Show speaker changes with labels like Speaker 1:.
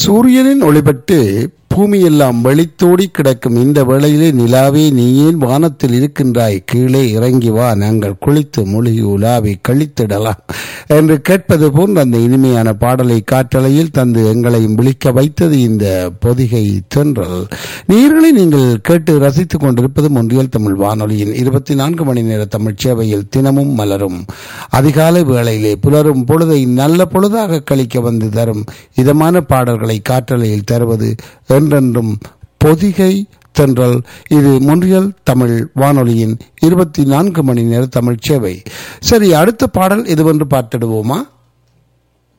Speaker 1: சூரியனின் ஒளிபட்டு பூமியெல்லாம் வெளித்தோடி கிடக்கும் இந்த வேளையிலே நிலாவே நீ ஏன் வானத்தில் இருக்கின்றாய் கீழே இறங்கி வா நாங்கள் குளித்து மூழ்கி உலாவி கழித்திடலாம் என்று கேட்பது போன்ற அந்த இனிமையான பாடலை காற்றலையில் தந்து எங்களையும் விழிக்க வைத்தது இந்த பொதிகை தென்றல் நீர்களை நீங்கள் கேட்டு ரசித்துக் கொண்டிருப்பது ஒன்றியல் தமிழ் வானொலியின் இருபத்தி நான்கு மணி நேர தமிழ் சேவையில் தினமும் மலரும் அதிகாலை வேளையிலே புலரும் பொழுதை நல்ல பொழுதாக கழிக்க வந்து தரும் இதமான பாடல்களை காற்றலையில் தருவது என்றென்றும் பொதிகை தென்றல் இது மொன்றியல் தமிழ் வானொலியின் இருபத்தி நான்கு மணி நேர தமிழ் சேவை சரி அடுத்த பாடல் இதுவென்று பார்த்திடுவோமா